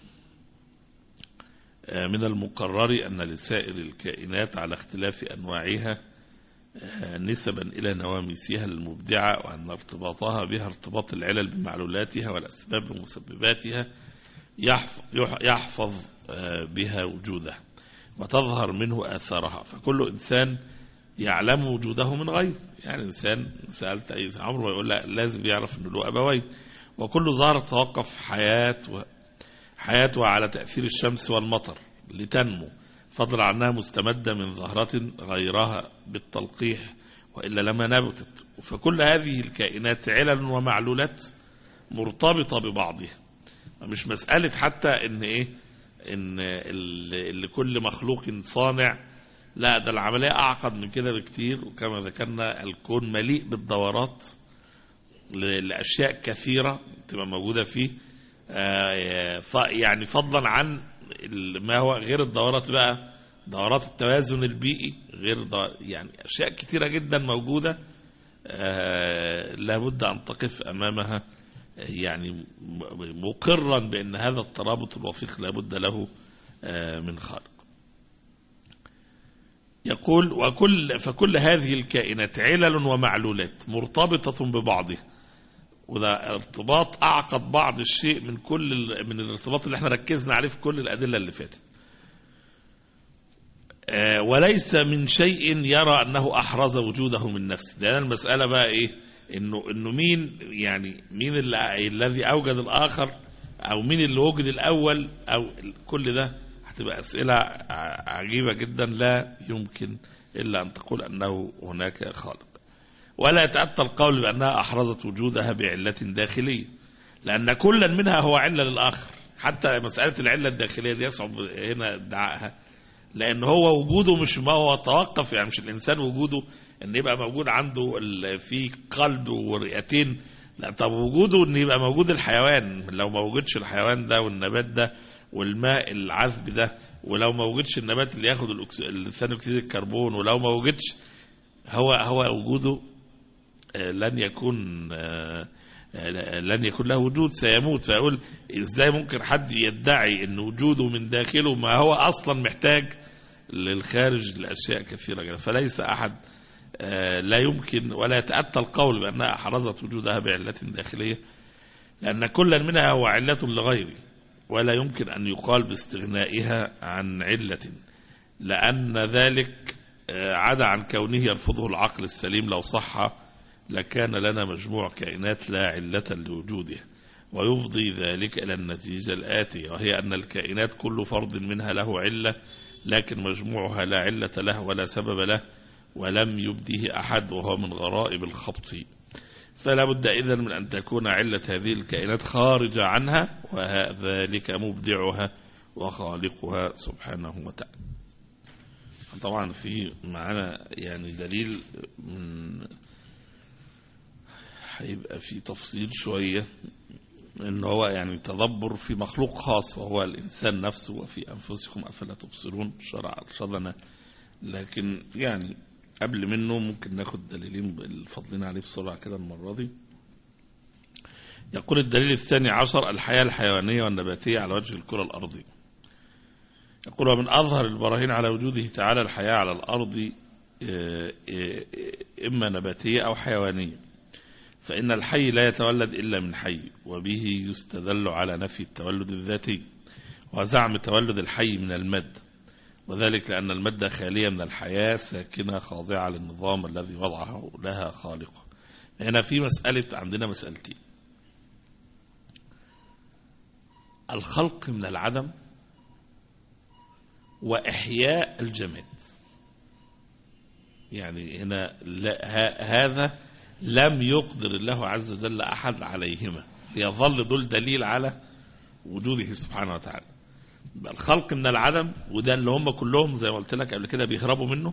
آه، من المقرر أن لسائر الكائنات على اختلاف أنواعها آه، نسبا إلى نواميسها المبدعة وأن ارتباطها بها ارتباط العلل بمعلولاتها والأسباب بمسبباتها يحف- يح- يحفظ آه، بها وجودها وتظهر منه آثارها فكل إنسان يعلم وجوده من غير يعني إنسان سألت أي عمره ويقول لا لازم يعرف أنه له أبوين وكل ظاهرة تتوقف حياة و... حياتها على تأثير الشمس والمطر لتنمو فضلا عنها مستمدة من زهرة غيرها بالتلقيح وإلا لما نبتت فكل هذه الكائنات علل ومعلولات مرتبطة ببعضها مش مسألة حتى إن إيه إن ال- اللي كل مخلوق صانع لا ده العملية أعقد من كده بكتير وكما ذكرنا الكون مليء بالدورات ل- لأشياء كثيرة تبقى موجودة فيه آه، ف- يعني فضلا عن ال- ما هو غير الدورات بقى دورات التوازن البيئي غير دو- يعني أشياء كثيرة جدا موجودة آه، لابد أن تقف أمامها يعني م- مقرا بأن هذا الترابط الوثيق لابد له آه، من خالق يقول وكل فكل هذه الكائنات علل ومعلولات مرتبطة ببعضها وده ارتباط أعقد بعض الشيء من كل ال- من الارتباط اللي احنا ركزنا عليه في كل الأدلة اللي فاتت آه، وليس من شيء يرى أنه أحرز وجوده من نفسه لأن المسألة بقى إيه إنه إنه مين يعني مين اللي الذي أوجد الآخر أو مين اللي وجد الأول أو ال- كل ده هتبقى أسئلة ع- عجيبة جدا لا يمكن إلا أن تقول أنه هناك خالق ولا يتأتى القول بأنها أحرزت وجودها بعلة داخلية لأن كلا منها هو علة للآخر حتى مسألة العلة الداخلية دي يصعب هنا ادعائها لأن هو وجوده مش ما هو توقف يعني مش الإنسان وجوده إن يبقى موجود عنده ال- في قلب ورئتين لا طب وجوده إن يبقى موجود الحيوان لو ما وجدش الحيوان ده والنبات ده والماء العذب ده ولو ما وجدش النبات اللي ياخد الأكس- ثاني أكسيد الكربون ولو ما وجدش هو هو وجوده آه، لن يكون آه، آه، لن يكون له وجود سيموت فيقول ازاي ممكن حد يدعي ان وجوده من داخله ما هو اصلا محتاج للخارج لاشياء كثيره جدا فليس احد آه، لا يمكن ولا يتاتى القول بانها احرزت وجودها بعله داخليه لان كلا منها هو عله لغيره ولا يمكن ان يقال باستغنائها عن عله لان ذلك آه، عدا عن كونه يرفضه العقل السليم لو صح لكان لنا مجموع كائنات لا علة لوجودها ويفضي ذلك إلى النتيجة الآتية وهي أن الكائنات كل فرد منها له علة لكن مجموعها لا علة له ولا سبب له ولم يبديه أحد وهو من غرائب الخبط فلا بد إذن من أن تكون علة هذه الكائنات خارجة عنها وذلك مبدعها وخالقها سبحانه وتعالى طبعا في معنا يعني دليل من هيبقى في تفصيل شوية ان هو يعني تدبر في مخلوق خاص وهو الانسان نفسه وفي انفسكم افلا تبصرون شرع ارشدنا لكن يعني قبل منه ممكن ناخد دليلين الفضلين عليه بسرعه كده المره دي يقول الدليل الثاني عشر الحياه الحيوانيه والنباتيه على وجه الكره الارضيه يقول ومن اظهر البراهين على وجوده تعالى الحياه على الارض آه، آه، اما نباتيه او حيوانيه فإن الحي لا يتولد إلا من حي وبه يستدل على نفي التولد الذاتي وزعم تولد الحي من المد وذلك لأن المادة خالية من الحياة ساكنة خاضعة للنظام الذي وضعه لها خالقه هنا في مسألة عندنا مسألتين الخلق من العدم وإحياء الجماد يعني هنا لا ه- هذا لم يقدر الله عز وجل أحد عليهما يظل دول دليل على وجوده سبحانه وتعالى يبقى الخلق من العدم وده اللي هم كلهم زي ما قلت لك قبل كده بيهربوا منه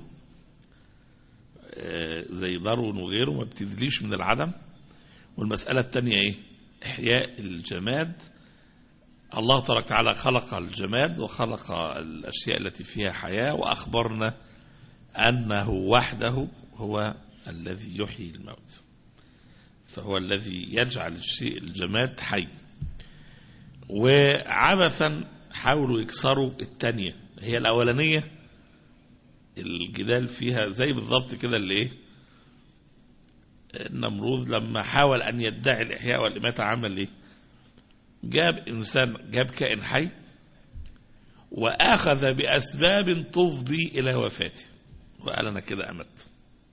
آه، زي داروين وغيره ما بتدليش من العدم والمسألة الثانية ايه إحياء الجماد الله تبارك وتعالى خلق الجماد وخلق الأشياء التي فيها حياة وأخبرنا أنه وحده هو الذي يحيي الموت فهو الذي يجعل الشيء الجماد حي وعبثا حاولوا يكسروا التانية هي الأولانية الجدال فيها زي بالضبط كده اللي ايه النمروذ لما حاول أن يدعي الإحياء والإماتة عمل ايه جاب إنسان جاب كائن حي وأخذ بأسباب تفضي إلى وفاته وقال أنا كده أمت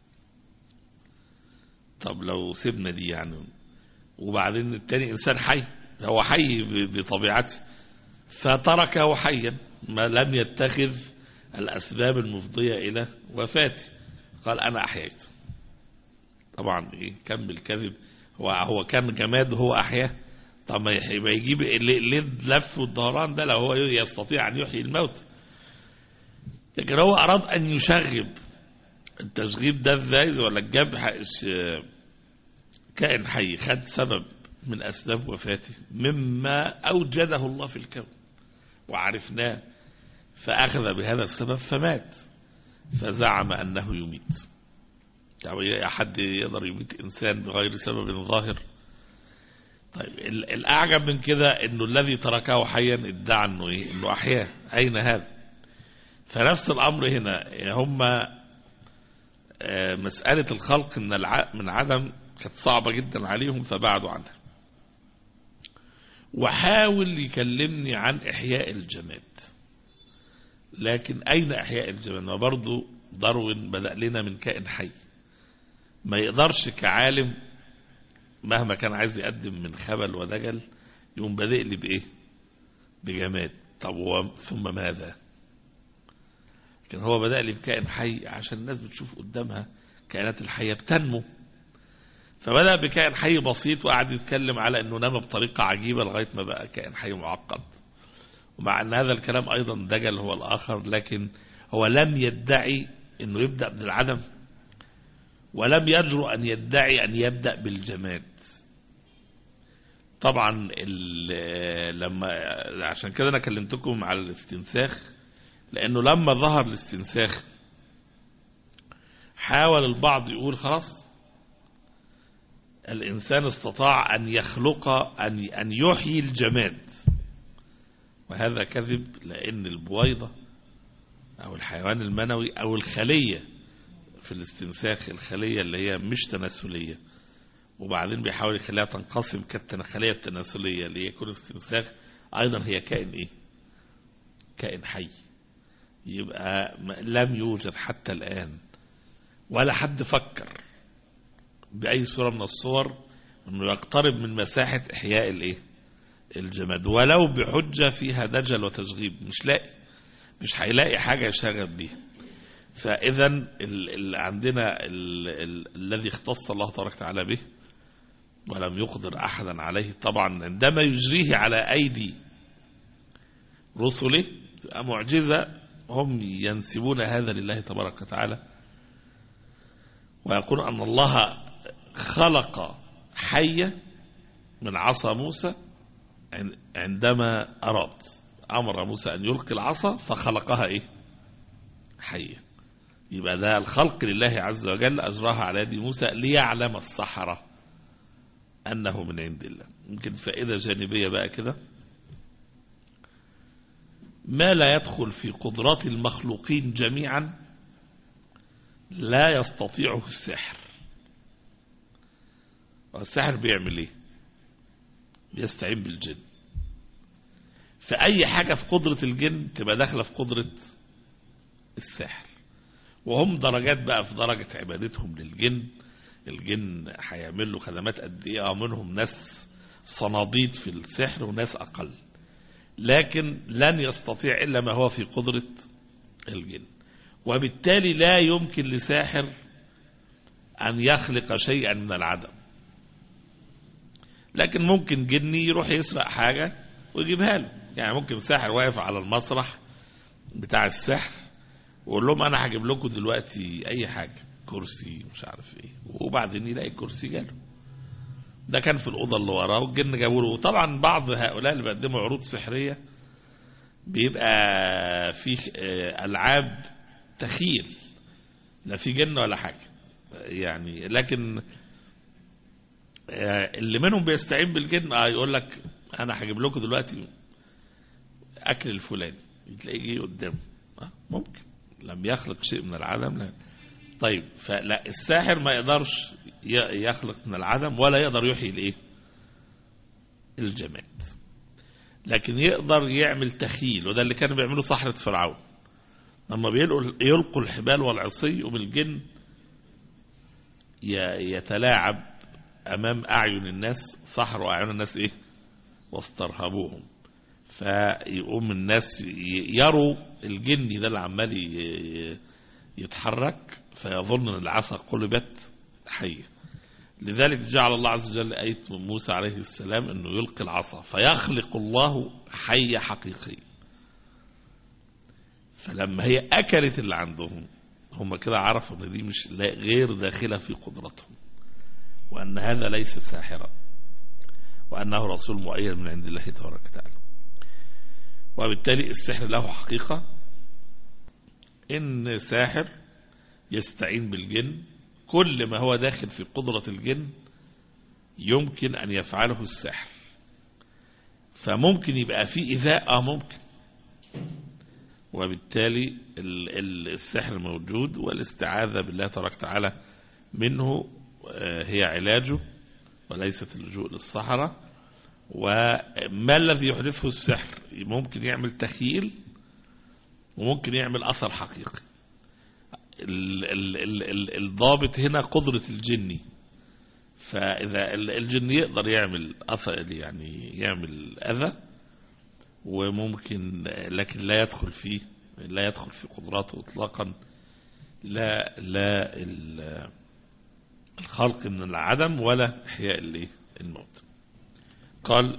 طب لو سيبنا دي يعني وبعدين التاني إنسان حي هو حي ب- بطبيعته فتركه حيا ما لم يتخذ الأسباب المفضية إلى وفاته قال أنا أحييت طبعا إيه كم الكذب هو هو كان جماد هو أحياه طب ما يح- يبقى يجيب ليه ليه اللف والدوران ده لو هو يستطيع أن يحيي الموت لكن هو أراد أن يشغب التشغيب ده ازاي ولا الجاب ح- ش- كائن حي خد سبب من أسباب وفاته مما أوجده الله في الكون وعرفناه فأخذ بهذا السبب فمات فزعم أنه يميت يعني أحد يقدر يميت إنسان بغير سبب ظاهر طيب ال- الأعجب من كده أنه الذي تركه حيا ادعى أنه, إيه؟ أنه أحياه أين هذا فنفس الأمر هنا هم آه، مسألة الخلق من الع... من عدم كانت صعبة جدا عليهم فبعدوا عنها وحاول يكلمني عن إحياء الجماد لكن أين إحياء الجماد وبرضه داروين بدأ لنا من كائن حي ما يقدرش كعالم مهما كان عايز يقدم من خبل ودجل يقوم بادئ لي بإيه بجماد طب و- ثم ماذا لكن هو بدأ لي بكائن حي عشان الناس بتشوف قدامها كائنات الحية بتنمو فبدأ بكائن حي بسيط وقعد يتكلم على انه نمى بطريقة عجيبة لغاية ما بقى كائن حي معقد ومع ان هذا الكلام ايضا دجل هو الاخر لكن هو لم يدعي انه يبدأ من العدم ولم يجرؤ ان يدعي ان يبدأ بالجماد طبعا ال- لما عشان كده انا كلمتكم على الاستنساخ لانه لما ظهر الاستنساخ حاول البعض يقول خلاص الإنسان استطاع أن يخلق أن أن يحيي الجماد وهذا كذب لأن البويضة أو الحيوان المنوي أو الخلية في الاستنساخ الخلية اللي هي مش تناسلية وبعدين بيحاول يخليها تنقسم كالخلية التناسلية اللي هي كل استنساخ أيضا هي كائن إيه؟ كائن حي يبقى م- لم يوجد حتى الآن ولا حد فكر بأي صورة من الصور أنه يقترب من مساحة إحياء الإيه الجماد ولو بحجة فيها دجل وتشغيب مش لاقي مش هيلاقي حاجة يشغل بيها فإذا ال- ال- عندنا ال- ال- الذي اختص الله تبارك وتعالى به ولم يقدر أحدا عليه طبعا عندما يجريه على أيدي رسله تبقى معجزة هم ينسبون هذا لله تبارك وتعالى ويقول أن الله خلق حية من عصا موسى عن- عندما أراد أمر موسى أن يلقي العصا فخلقها إيه حية يبقى ده الخلق لله عز وجل أجراها على يد موسى ليعلم السحرة أنه من عند الله يمكن فائدة جانبية بقى كده ما لا يدخل في قدرات المخلوقين جميعا لا يستطيعه السحر السحر بيعمل ايه بيستعين بالجن فأي حاجة في قدرة الجن تبقى داخلة في قدرة السحر وهم درجات بقى في درجة عبادتهم للجن الجن هيعمل له خدمات قد ايه اه منهم ناس صناديد في السحر وناس أقل لكن لن يستطيع إلا ما هو في قدرة الجن وبالتالي لا يمكن لساحر أن يخلق شيئا من العدم لكن ممكن جني يروح يسرق حاجة ويجيبها له يعني ممكن ساحر واقف على المسرح بتاع السحر ويقول لهم أنا هجيب لكم دلوقتي أي حاجة كرسي مش عارف إيه وبعدين يلاقي الكرسي جاله ده كان في الأوضة اللي وراه والجن جابوا له وطبعا بعض هؤلاء اللي بيقدموا عروض سحرية بيبقى في آه، ألعاب تخيل لا في جن ولا حاجة يعني لكن آه، اللي منهم بيستعين بالجن اه يقول لك انا هجيب لكم دلوقتي اكل الفلاني تلاقيه جه قدامه آه، ممكن لم يخلق شيء من العدم لا طيب فلا الساحر ما يقدرش ي- يخلق من العدم ولا يقدر يحيي الايه الجماد لكن يقدر يعمل تخيل وده اللي كانوا بيعملوا سحرة فرعون لما بيلقوا يلقوا الحبال والعصي وبالجن ي- يتلاعب امام اعين الناس سحروا اعين الناس ايه واسترهبوهم فيقوم الناس ي- يروا الجني ده اللي عمال ي- يتحرك فيظن ان العصا قلبت حيه لذلك جعل الله عز وجل آية موسى عليه السلام أنه يلقي العصا فيخلق الله حية حقيقية فلما هي أكلت اللي عندهم هم كده عرفوا أن دي مش لا- غير داخلة في قدرتهم وأن هذا ليس ساحرا وأنه رسول مؤيد من عند الله تبارك وتعالى وبالتالي السحر له حقيقة إن ساحر يستعين بالجن كل ما هو داخل في قدرة الجن يمكن أن يفعله السحر فممكن يبقى في إيذاء آه ممكن وبالتالي ال- ال- السحر موجود والاستعاذة بالله تبارك وتعالى منه آه، هي علاجه وليست اللجوء للصحراء وما الذي يحدثه السحر ممكن يعمل تخيل وممكن يعمل أثر حقيقي ال- ال- ال- ال- الضابط هنا قدرة الجني فإذا ال- الجن يقدر يعمل أثر يعني يعمل أذى وممكن لكن لا يدخل فيه لا يدخل في قدراته إطلاقا لا لا ال- الخلق من العدم ولا إحياء الإيه؟ الموت قال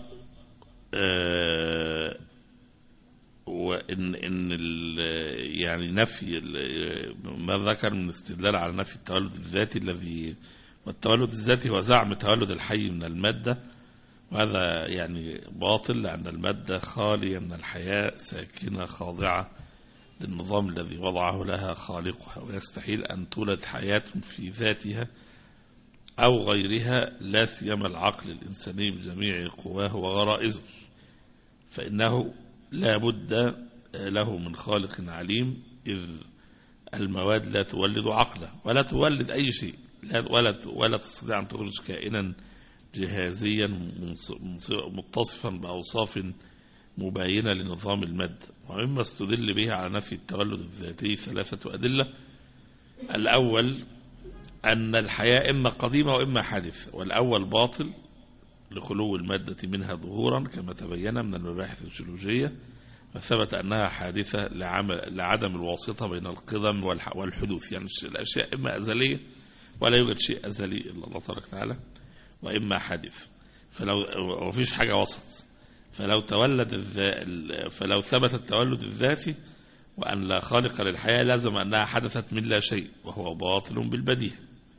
آه وان ان ال- يعني نفي ال- ما ذكر من استدلال على نفي التولد الذاتي الذي والتولد الذاتي هو زعم تولد الحي من المادة وهذا يعني باطل لأن المادة خالية من الحياة ساكنة خاضعة للنظام الذي وضعه لها خالقها ويستحيل أن تولد حياة في ذاتها أو غيرها لا سيما العقل الإنساني بجميع قواه وغرائزه فإنه لا بد له من خالق عليم إذ المواد لا تولد عقله ولا تولد أي شيء لا ولا ولا تستطيع أن تخرج كائنا جهازيا منص- منص- متصفا بأوصاف مباينة لنظام المادة ومما استدل به على نفي التولد الذاتي ثلاثة أدلة الأول أن الحياة إما قديمة وإما حادثة والأول باطل لخلو المادة منها ظهورا كما تبين من المباحث الجيولوجية فثبت أنها حادثة لعمل لعدم الواسطة بين القدم والح- والحدوث يعني الش- الأشياء إما أزلية ولا يوجد شيء أزلي إلا الله تبارك وتعالى وإما حادث فلو وفيش حاجة وسط فلو تولد الذا ال- فلو ثبت التولد الذاتي وأن لا خالق للحياة لازم أنها حدثت من لا شيء وهو باطل بالبديهة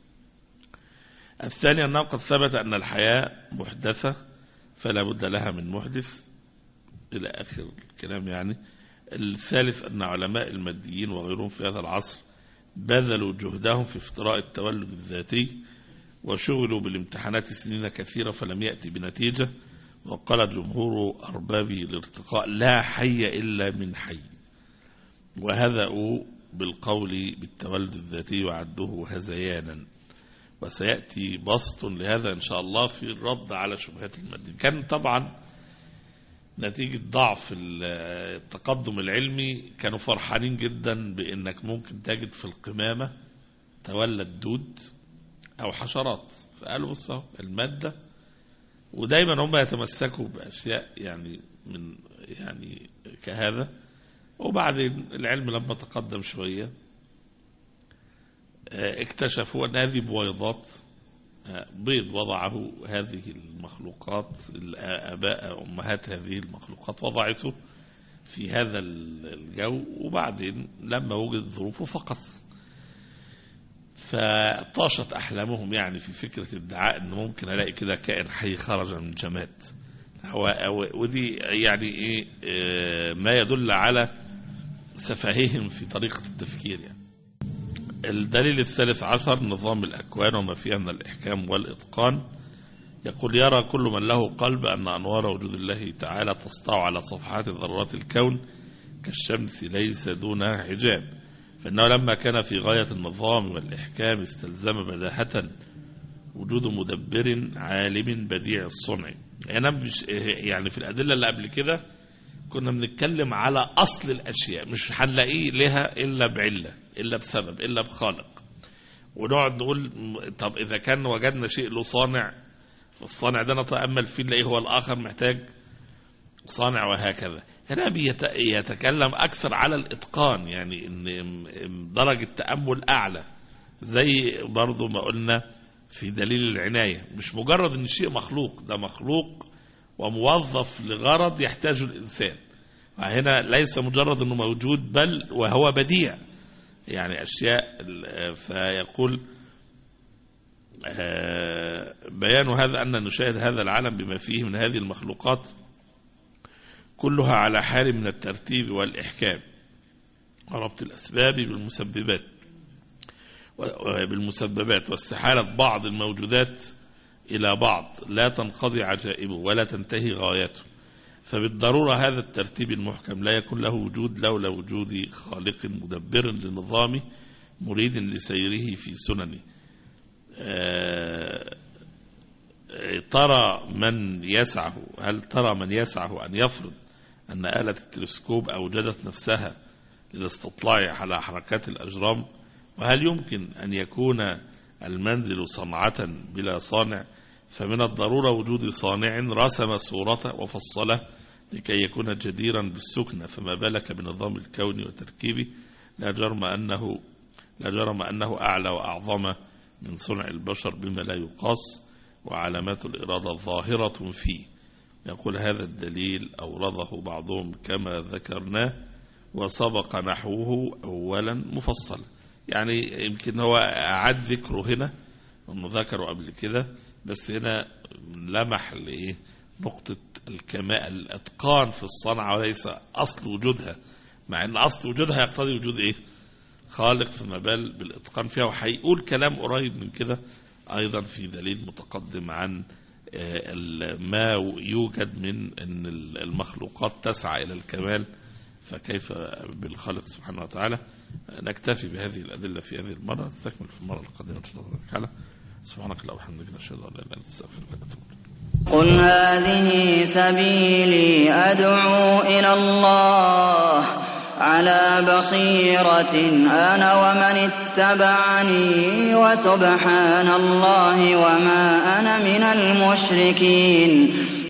الثاني أنه قد ثبت أن الحياة محدثة فلا بد لها من محدث إلى آخر الكلام يعني الثالث أن علماء الماديين وغيرهم في هذا العصر بذلوا جهدهم في افتراء التولد الذاتي وشغلوا بالامتحانات سنين كثيرة فلم يأتي بنتيجة وقال جمهور أرباب الارتقاء لا حي إلا من حي وهذأوا بالقول بالتولد الذاتي وعدوه هذيانا وسيأتي بسط لهذا إن شاء الله في الرد على شبهات المادين كان طبعا نتيجة ضعف التقدم العلمي كانوا فرحانين جدا بأنك ممكن تجد في القمامة تولد دود أو حشرات فقالوا بص أهو المادة ودايما هم يتمسكوا بأشياء يعني من يعني كهذا وبعدين العلم لما تقدم شوية آه، اكتشفوا أن هذه بويضات آه، بيض وضعه هذه المخلوقات الآباء أمهات هذه المخلوقات وضعته في هذا الجو وبعدين لما وجد ظروفه فقس فطاشت أحلامهم يعني في فكرة ادعاء أن ممكن ألاقي كده كائن حي خرج من جماد هو أو- ودي يعني إيه آه، ما يدل على سفاههم في طريقة التفكير يعني الدليل الثالث عشر نظام الأكوان وما فيها من الإحكام والإتقان يقول يرى كل من له قلب أن أنوار وجود الله تعالى تسطع على صفحات ذرات الكون كالشمس ليس دونها حجاب فإنه لما كان في غاية النظام والإحكام استلزم بداهة وجود مدبر عالم بديع الصنع يعني, مش يعني في الأدلة اللي قبل كده كنا بنتكلم على أصل الأشياء مش هنلاقيه لها إلا بعلة إلا بسبب إلا بخالق ونقعد نقول م- طب إذا كان وجدنا شيء له صانع فالصانع ده نتأمل فيه نلاقيه هو الآخر محتاج صانع وهكذا هنا بيت- يتكلم أكثر على الإتقان يعني إن م- درجة تأمل أعلى زي برضو ما قلنا في دليل العناية مش مجرد إن الشيء مخلوق ده مخلوق وموظف لغرض يحتاجه الإنسان هنا ليس مجرد أنه موجود بل وهو بديع يعني أشياء ال- فيقول آه، بيان هذا أن نشاهد هذا العالم بما فيه من هذه المخلوقات كلها على حال من الترتيب والإحكام وربط الأسباب بالمسببات و- بالمسببات واستحالة بعض الموجودات إلى بعض لا تنقضي عجائبه ولا تنتهي غايته فبالضرورة هذا الترتيب المحكم لا يكون له وجود لولا وجود خالق مدبر لنظامه مريد لسيره في سننه آه، آه، ترى من يسعه هل ترى من يسعه أن يفرض أن آلة التلسكوب أوجدت نفسها للاستطلاع على حركات الأجرام وهل يمكن أن يكون المنزل صنعة بلا صانع فمن الضرورة وجود صانع رسم صورته وفصله لكي يكون جديرا بالسكنة فما بالك بنظام الكون وتركيبه لا جرم أنه لا جرم أنه أعلى وأعظم من صنع البشر بما لا يقاس وعلامات الإرادة ظاهرة فيه يقول هذا الدليل أورده بعضهم كما ذكرناه وسبق نحوه أولا مفصلا يعني يمكن هو أعاد ذكره هنا أنه ذكره قبل كده بس هنا لمح لإيه نقطة الكماء الأتقان في الصنعة وليس أصل وجودها مع أن أصل وجودها يقتضي وجود إيه خالق فما بال بالإتقان فيها وهيقول كلام قريب من كده أيضا في دليل متقدم عن آه، ال- ما يوجد من أن المخلوقات تسعى إلى الكمال فكيف بالخالق سبحانه وتعالى نكتفي بهذه الأدلة في هذه المرة نستكمل في المرة القادمة إن شاء الله تعالى سبحانك اللهم وبحمدك نشهد أن لا إله إلا أنت نستغفرك ونتوب إليك
قل هذه سبيلي أدعو إلى الله على بصيرة أنا ومن اتبعني وسبحان الله وما أنا من المشركين